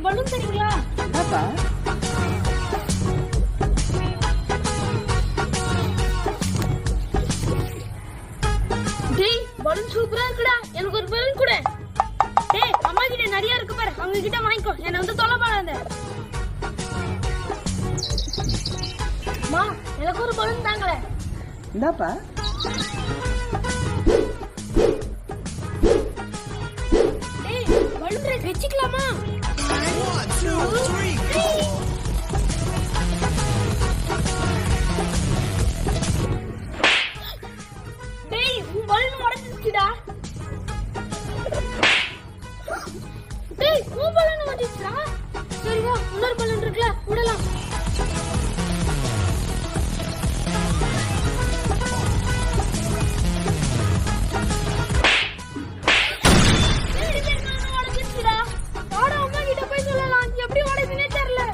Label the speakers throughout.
Speaker 1: Balloon தரீங்களா
Speaker 2: என்னப்பா
Speaker 1: டேய் பலூன் சூப்பரா இருக்குடா எனக்கு ஒரு பலூன் கொடு டேய் அம்மா கிட்ட நிறைய இருக்கு பாரு அவங்க கிட்ட வாங்கிக்கோ என்ன வந்து தொலை பண்ணாத மா எனக்கு ஒரு பலூன் தாங்களே
Speaker 2: இந்தாப்பா
Speaker 1: டேய் பலூன் ரேஸ் வச்சுக்கலாமா டேய் உன் பலூன் உடைஞ்சிடுச்சுடா டேய் உன் பலூன் உடைஞ்சிடுச்சுடா சரி வா இன்னொரு பலூன் இருக்குல்ல விடலாம் டேய், இது என்ன உடைஞ்சிடுச்சுடா? வாடா, அம்மா கிட்ட போய் சொல்லலாம். எப்படி உடையுதுன்னே தெரியல.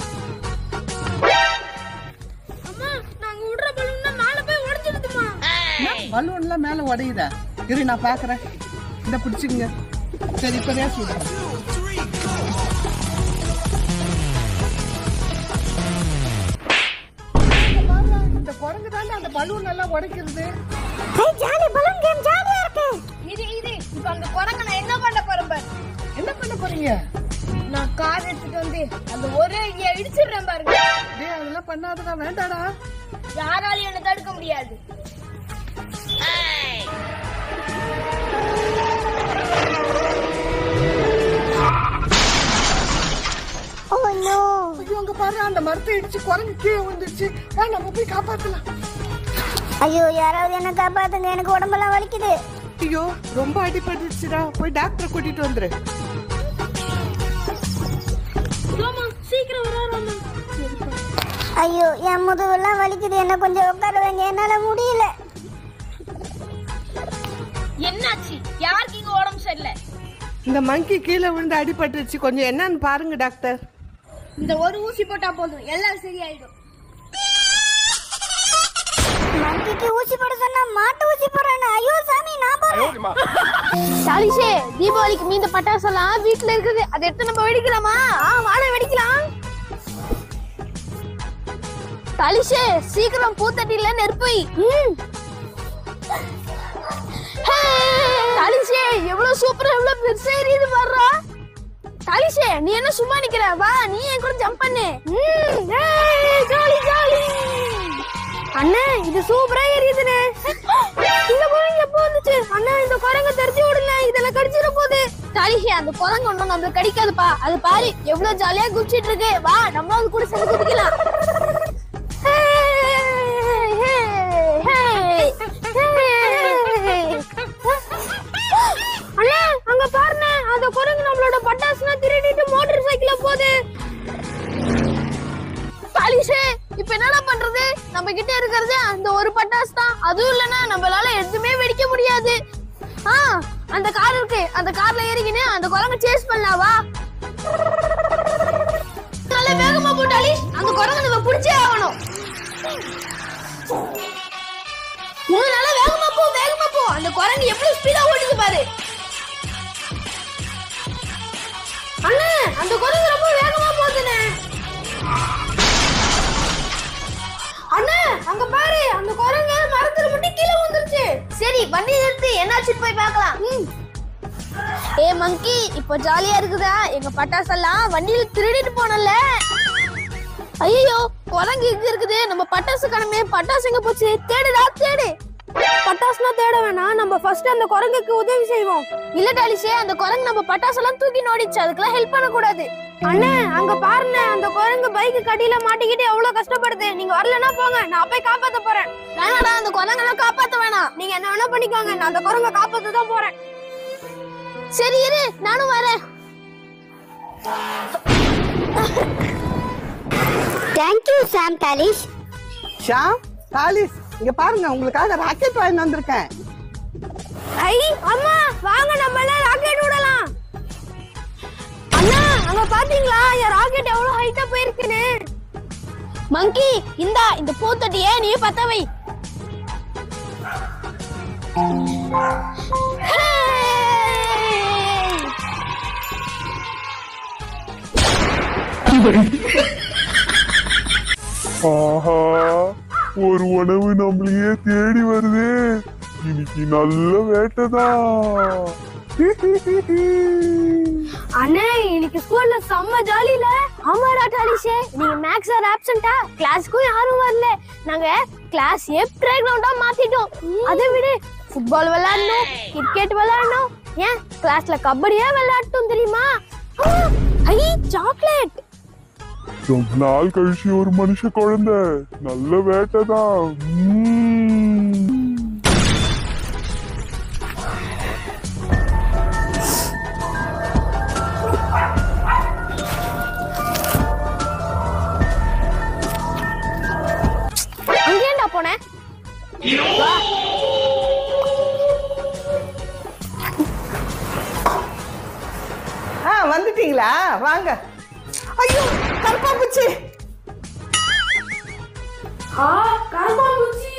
Speaker 1: அம்மா, நாங்க விடுற பலூன்னா மேல போய் உடைஞ்சிடுதும்மா.
Speaker 2: பலூன்லாம் மேல உடையுதா இரு நான் பாக்குறேன் இந்த பிடிச்சிங்க சரி இப்ப ரேஸ் விடுறேன் இங்க பாருடா, இந்த குரங்கு தானே அந்த பலூன் எல்லாம் உடைக்கிறது
Speaker 1: இரு, இரு. இப்ப அந்த குரங்கை நான் என்ன பண்ண போறேன் பாரு.
Speaker 2: என்ன பண்ண போறீங்க
Speaker 1: நான் கார் எடுத்துட்டு வந்து அந்த ஒரே இடிய இடிச்சிடுறேன் பாருங்க
Speaker 2: டேய் அதெல்லாம் பண்ணாதடா வேண்டாடா
Speaker 1: யாராலையும் என்ன தடுக்க முடியாது
Speaker 2: ஐயோ அங்க பாரு அந்த மரத்தை இடிச்சு குரங்கு கீழே விழுந்துருச்சு வா நம்ம போய் காப்பாத்தலாம்
Speaker 3: ஐயோ யாராவது என்ன காப்பாத்துங்க எனக்கு உடம்பெல்லாம் வலிக்குது
Speaker 2: ஐயோ ரொம்ப அடிபட்டுச்சுடா போய் டாக்டரை கூட்டிட்டு வந்துரு
Speaker 1: ஆமா சீக்கிரம் வராராமா
Speaker 3: ஐயோ என் முதுவெல்லாம் வலிக்குது என்ன கொஞ்சம் உட்கார வைங்க என்னால முடியல
Speaker 1: என்னாச்சு யாருக்கு இங்க உடம்பு சரியில்லை
Speaker 2: இந்த மங்கி கீழே விழுந்து அடிபட்டுருச்சு கொஞ்சம் என்னன்னு பாருங்க டாக்டர்
Speaker 1: இந்த ஒரு ஊசி போட்டா போதும் எல்லாம் சரியாயிடும்
Speaker 3: மங்கிக்கு ஊசி போட சொன்னா மாட்டு ஊசி போடுறானே ஐயோ சாமி நான் போறேன்
Speaker 1: சாலிஷே தீபாவளிக்கு மீந்த பட்டாசெல்லாம் வீட்ல இருக்குது அதை எடுத்து நம்ம வெடிக்கலாமா ஆ வாட வெடிக்கலாம் சாலிஷே சீக்கிரம் பூத்தட்டில நெருப்பு தாலிஷே எவ்வளவு சூப்பரா எவ்வளவு பெருசா எரியுது பாருடா தாலிஷே நீ என்ன சும்மா நிக்கிற வா நீ என் கூட ஜம்ப் பண்ணு ஜாலி ஜாலி அண்ணே இது சூப்பரா எரியுதுண்ணே இந்த குரங்கு எப்போ வந்துச்சு அண்ணா இந்த குரங்க தெரிஞ்சு விடுங்க இதெல்லாம் கடிச்சிட போகுது தாலிஷே அந்த குரங்கு ஒண்ணும் நம்மளுக்கு கடிக்காதுப்பா அது பாரு எவ்வளவு ஜாலியா குதிச்சிட்டு இருக்கு வா நம்ம அது கூட சேர்ந்து குதிக்கலாம் அண்ணா அங்க பாருண்ணே அந்த குரங்கு நம்மளோட பட்டாசுலாம் திருடிட்டு மோட்டார் சைக்கிள்ல போகுது பாலிஷே இப்ப என்னடா பண்றது நம்ம கிட்ட இருக்கிறது அந்த ஒரு பட்டாசு தான் அதுவும் இல்லனா நம்மளால எதுவுமே வெடிக்க முடியாது ஆ அந்த கார் இருக்கு அந்த கார்ல ஏறிக்கின்னு அந்த குரங்க சேஸ் பண்ணலாவா நல்ல வேகமா போட்டாலி அந்த குரங்க நம்ம பிடிச்சே ஆகணும் இன்னும் நல்லா வேகமா போ வேகமா போ அந்த குரங்கு எவ்வளவு ஸ்பீடா ஓடுது பாரு அண்ணே அந்த குரங்கு ரொம்ப வேகமா போகுதுண்ணே அண்ணே அங்க பாரு அந்த குரங்கு மரத்துல முட்டி கீழே விழுந்துருச்சு சரி வண்டி நிறுத்து என்னாச்சுன்னு போய் பார்க்கலாம் ஏ மங்கி இப்போ ஜாலியா இருக்குதா எங்க பட்டாசெல்லாம் வண்டியில திருடிட்டு போனல ஐயோ குரங்கு இங்க இருக்குது நம்ம பட்டாசு கடமை பட்டாசு எங்க போச்சு தேடுடா தேடு பட்டாசுலாம் தேட வேணாம் நம்ம ஃபர்ஸ்ட் அந்த குரங்குக்கு உதவி செய்வோம் இல்ல டாலிஷே அந்த குரங்கு நம்ம பட்டாசெல்லாம் தூக்கி நோடிச்சு அதுக்கெல்லாம் ஹெல்ப் பண்ண கூடாது அண்ணே அங்க பாருங்க அந்த குரங்கு பைக்கு கடியில மாட்டிக்கிட்டு எவ்வளவு கஷ்டப்படுது நீங்க வரலன்னா போங்க நான் போய் காப்பாத்த போறேன் வேணாடா அந்த குரங்கெல்லாம் காப்பாத்த வேணாம் நீங்க என்ன வேணா பண்ணிக்கோங்க நான் அந்த குரங்க காப்பாத்த தான் போறேன் சரி இரு நானும் வரேன்
Speaker 3: தேங்க்யூ சாம் தாலிஷ்
Speaker 2: ஷாம் தாலிஸ் இங்க பாருங்க உங்களுக்காக ராக்கெட் வாங்கி வந்திருக்கேன்
Speaker 1: ஐ அம்மா வாங்க நம்ம எல்லாம் ராக்கெட் விடலாம் அண்ணா அங்க பாத்தீங்களா என் ராக்கெட் எவ்வளவு ஹைட்டா போயிருக்குன்னு மங்கி இந்தா இந்த பூத்தொட்டிய நீ பத்த வை Hey!
Speaker 4: ஆஹா ஒரு உணவு நம்மளையே தேடி வருதே இன்னைக்கு நல்ல வேட்டைதான்
Speaker 1: அண்ணே இன்னைக்கு ஸ்கூல்ல செம்ம ஜாலில ஆமாடா டாலிஷே நீங்க மேக்ஸ் சார் ஆப்சென்ட்டா கிளாஸ்க்கும் யாரும் வரல நாங்க கிளாஸ் ஏ பிளே கிரவுண்டா மாத்திட்டோம் அதை விட ஃபுட்பால் விளையாடணும் கிரிக்கெட் விளையாடணும் ஏன் கிளாஸ்ல கபடியே விளையாட்டும் தெரியுமா ஆ, ஐ சாக்லேட்
Speaker 4: ரொம்ப நாள் கழிச்சு ஒரு மனுஷ குழந்தை நல்ல வேட்டைதான் உம்.
Speaker 1: அங்கேண்டா போனேன்
Speaker 2: ஆ வந்துட்டீங்களா வாங்க ஐயோ கருப்பா பூச்சி
Speaker 1: ஆ கருமாம்பூச்சி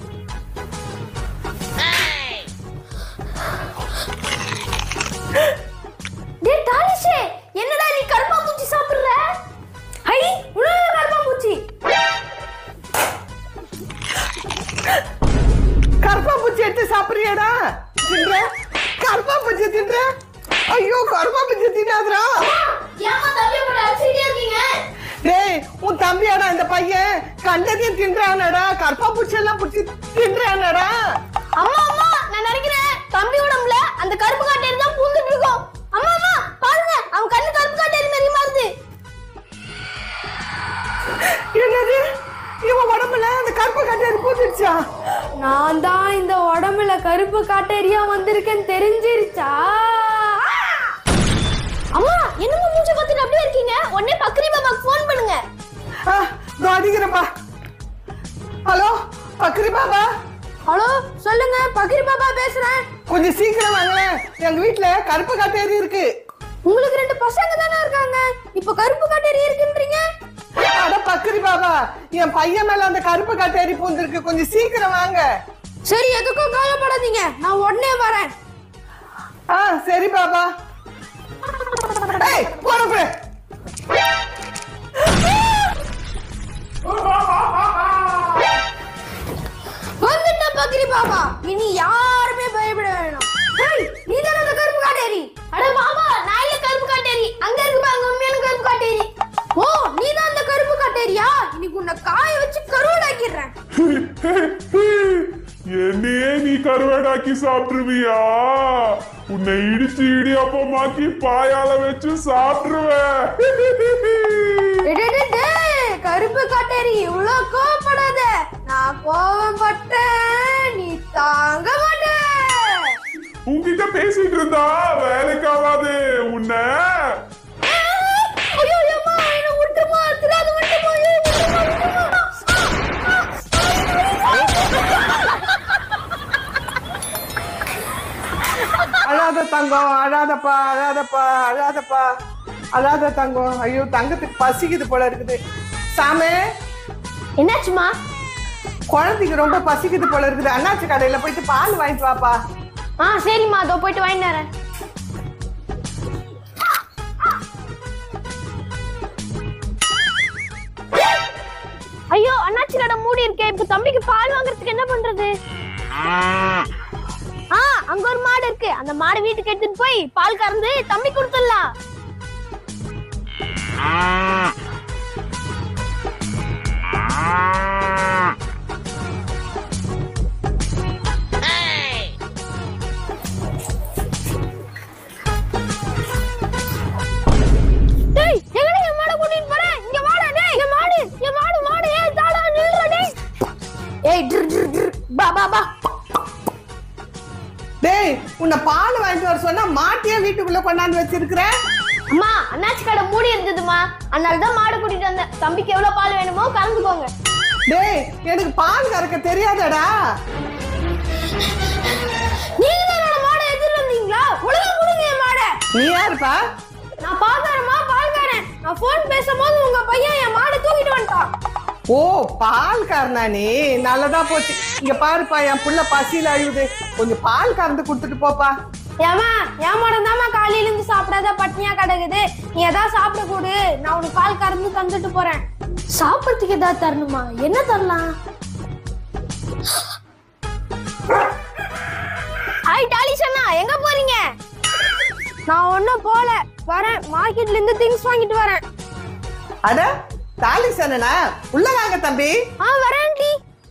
Speaker 1: டேய் டாலிஷே என்னடா நீ கருமாம்பூச்சி சாப்பிடுற ஹை உனக்கு கருமாம்பூச்சி
Speaker 2: கருப்பா பூச்சி எடுத்து சாப்பிடுறியாடா தின்ற கருப்பா பூச்சி தின்ற ஐயோ கருப்பா பூச்சி தின்னாதடா
Speaker 1: ஏமா தம்பி கூட அடிச்சிட்டே இருக்கீங்க
Speaker 2: டேய் உன் தம்பியாடா இந்த பையன் கண்டதையும் தின்றானடா கருப்பா பூச்சி எல்லாம் பூச்சி தின்றானடா
Speaker 1: அம்மா அம்மா நான் நினைக்கிறேன் தம்பி உடம்புல அந்த கருப்பு காட்டேரி தான் பூந்துட்டு இருக்கும் அம்மா அம்மா பாருங்க அவன் கண்ணு கருப்பு காட்டேரி மாதிரி மாறுது
Speaker 2: என்னது இவன் உடம்புல அந்த கருப்பு கட்டேரி பூச்சிடுச்சா
Speaker 1: நான் தான் இந்த உடம்புல கருப்பு காட்டேரியா வந்திருக்கேன்னு தெரிஞ்சிருச்சா அம்மா என்னமோ மூஞ்சி பார்த்துட்டு அப்படியே இருக்கீங்க உடனே பக்ரி பாபாக்கு ஃபோன் பண்ணுங்க
Speaker 2: ஆ, இதோ அடிக்கிறப்பா ஹலோ பக்ரி பாபா
Speaker 1: ஹலோ சொல்லுங்க பக்ரி பாபா பேசுறேன்
Speaker 2: கொஞ்சம் சீக்கிரம் வாங்களேன் எங்க வீட்ல கருப்பு கட்டேரி இருக்கு
Speaker 1: உங்களுக்கு ரெண்டு பசங்க தானே இருக்காங்க இப்போ கருப்பு காட்டேரி இருக்குன்றீங்க
Speaker 2: அட பக்ரி பாபா என் பையன் மேல அந்த கருப்பு கட்டேரி பூந்திருக்கு கொஞ்சம் சீக்கிரம் வாங்க
Speaker 1: சரி எதுக்கும் கவலைப்படாதீங்க நான் உடனே வரேன்
Speaker 2: ஆ சரி பாபா ஏய் போறப்ப
Speaker 1: வந்துட்டேன் பக்ரி பாபா இனி யாருமே பயப்பட வேணாம் ஏய், நீ தானே அந்த கருப்பு காட்டேரி அட பாபா நான் இல்ல கருப்பு காட்டேரி அங்க இருக்கு பாருங்க உண்மையான கருப்பு காட்டேரி ஓ நீ தான் அந்த கருப்பு காட்டேரியா இன்னைக்கு உன்னை காய வச்சு கருவடாக்கிடுறேன்
Speaker 4: என்னையே நீ கருவேடாக்கி சாப்பிட்டுருவியா உன்னை இடிச்சு இடியாப்பமாக்கி பாயால வச்சு சாப்பிட்டுருவேன்
Speaker 1: டேய், டேய், டேய், டேய், கருப்பு காட்டேரி இவ்வளவு கோவப்படாத நான் கோவப்பட்டேன் நீ தாங்க மாட்டே
Speaker 4: உன்கிட்ட பேசிட்டு இருந்தா வேலைக்காவாது உன்னை
Speaker 1: ஐயோ அம்மா என்ன விட்டுமா தெரியாது விட்டுமா ஐயோ, விட்டுமா, விட்டுமா.
Speaker 2: அழாத தங்கம் அழாதப்பா அழாதப்பா அழாதப்பா அழாத தங்கம் ஐயோ தங்கத்துக்கு பசிக்குது போல இருக்குது சாமே
Speaker 1: என்னாச்சுமா
Speaker 2: குழந்தைக்கு ரொம்ப பசிக்குது போல இருக்குது அண்ணாச்சி கடையில போயிட்டு பால் வாங்கிட்டு வாப்பா
Speaker 1: ஆ சரிம்மா அதோ போயிட்டு வாங்கிட்டு வரேன் ஐயோ அண்ணாச்சி கடை மூடி இருக்கே இப்ப தம்பிக்கு பால் வாங்குறதுக்கு என்ன பண்றது ஆ அங்க ஒரு மாடு இருக்கு அந்த மாடு வீட்டுக்கு எடுத்துட்டு போய் பால் கறந்து தம்பி கொடுத்துடலாம் டேய் எங்கடா என் மாடை கூட்டிட்டு போற இங்க வாடா டேய் இங்க மாடு இங்க மாடு மாடு ஏய் தாடா நில்லுடா டேய் ஏய் டிர் டிர் டிர் பா பா பா
Speaker 2: டேய் உன்னை பால் வாங்கிட்டு வர சொன்னா மாட்டியே வீட்டுக்குள்ள கொண்டாந்து வச்சிருக்கிற
Speaker 1: அம்மா அண்ணாச்சி கடை மூடி இருந்ததுமா அதனால தான் மாடு கூட்டிட்டு வந்தேன் தம்பிக்கு எவ்வளவு பால் வேணுமோ கலந்துக்கோங்க
Speaker 2: டேய் எனக்கு பால் கறக்க தெரியாதடா
Speaker 1: நீங்க தான் என்னோட மாடை எதிர்த்து வந்தீங்களா ஒழுங்கா கொடுங்க என் மாடை
Speaker 2: நீ யாருப்பா
Speaker 1: நான் பாக்காரமா பால்காரன் நான் போன் பேசும்போது உங்க பையன் என் மாடை தூக்கிட்டு வந்துட்டான்
Speaker 2: ஓ பால் கறனா நீ நல்லதா போச்சு இங்க பாருப்பா என் புள்ள பசியில அழுகுது கொஞ்சம் பால் கறந்து கொடுத்துட்டு போப்பா
Speaker 1: ஏமா என் மடம் தாம்மா காலையில இருந்து சாப்பிடாத பட்னியா கிடக்குது நீ ஏதாவது சாப்பிட கூடு நான் உனக்கு பால் கறந்து தந்துட்டு போறேன் சாப்பிடறதுக்கு ஏதாவது தரணுமா என்ன தரலாம் ஹாய் டாலி சொன்னா எங்க போறீங்க நான் ஒன்னும் போல வரேன் மார்க்கெட்ல இருந்து திங்ஸ் வாங்கிட்டு வரேன்
Speaker 2: அட தாலி சனனா உள்ள வாங்க தம்பி
Speaker 1: ஆ வரேன் டி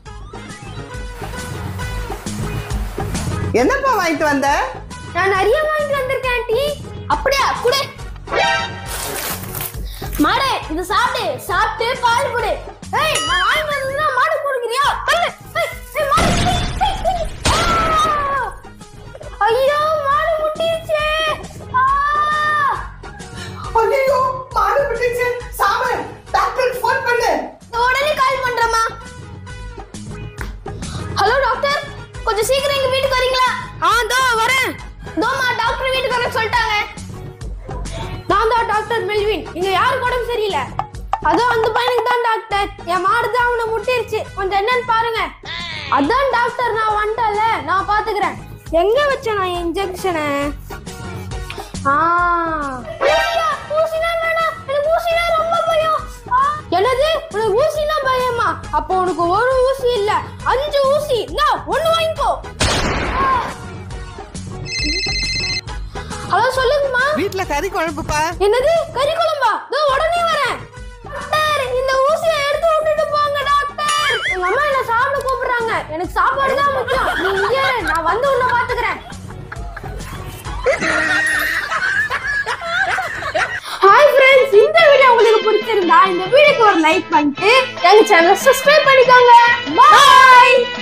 Speaker 2: என்னப்பா வாங்கிட்டு வந்த
Speaker 1: நான் நிறைய வாங்கிட்டு வந்திருக்கேன் ஆண்டி அப்படியா குடு மாடு இது சாப்பிடு சாப்பிட்டு பால் குடு ஏய் நான் வாங்கிட்டு வந்ததுன்னா மாடு கொடுக்குறியா தள்ளு ஏய், ஏய், மாடு ஏய், ஏய், ஏய். ஆ! ஐயோ மாடு முட்டிருச்சே ஆ!
Speaker 2: ஐயோ மாடு விட்டுச்சு சாம டாக்டருக்கு ஃபோன் பண்ணு
Speaker 1: நான் உடனே கால் பண்றேம்மா ஹலோ டாக்டர் கொஞ்சம் சீக்கிரம் எங்க வீட்டுக்கு வரீங்களா ஆ தோ வரேன் தோமா டாக்டர் வீட்டுக்கு வர சொல்லிட்டாங்க நான் தான் டாக்டர் மெல்வின் இங்க யாருக்கு உடம்பு சரியில்லை அதான் அந்த பையனுக்கு தான் டாக்டர் என் மாடு தான் அவனை முட்டிருச்சு கொஞ்சம் என்னன்னு பாருங்க அதான் டாக்டர் நான் வந்துட்டல நான் பாத்துக்கிறேன் எங்க வச்சேன் நான் இன்ஜெக்ஷனை ஆ ஊசியா? ஊசினா வேணாம். எனக்கு ஊசினா ரொம்ப பயம். ஆ, என்னது உனக்கு ஊசினா பயமா அப்போ உனக்கு ஒரு ஊசி இல்ல அஞ்சு ஊசி இந்தா ஒண்ணு வாங்கிக்கோ ஆ. ஹலோ சொல்லுங்கம்மா
Speaker 2: வீட்ல கறி குழம்புப்பா
Speaker 1: என்னது கறி குழம்பா இதோ உடனே வரேன் டாக்டர் இந்த ஊசியை எடுத்து விட்டுட்டு போங்க டாக்டர் எங்க அம்மா என்ன சாப்பிட கூப்பிடுறாங்க எனக்கு சாப்பாடு தான் முக்கியம் நீ இங்கே இரு, நான் வந்து உன்னை பாத்துக்கிறேன் ஹாய் ஃப்ரெண்ட்ஸ் இந்த வீடியோ உங்களுக்கு பிடிச்சிருந்தா இந்த வீடியோக்கு ஒரு லைக் பண்ணிட்டு எங்க சேனலை சப்ஸ்கிரைப் பண்ணிக்கோங்க பாய்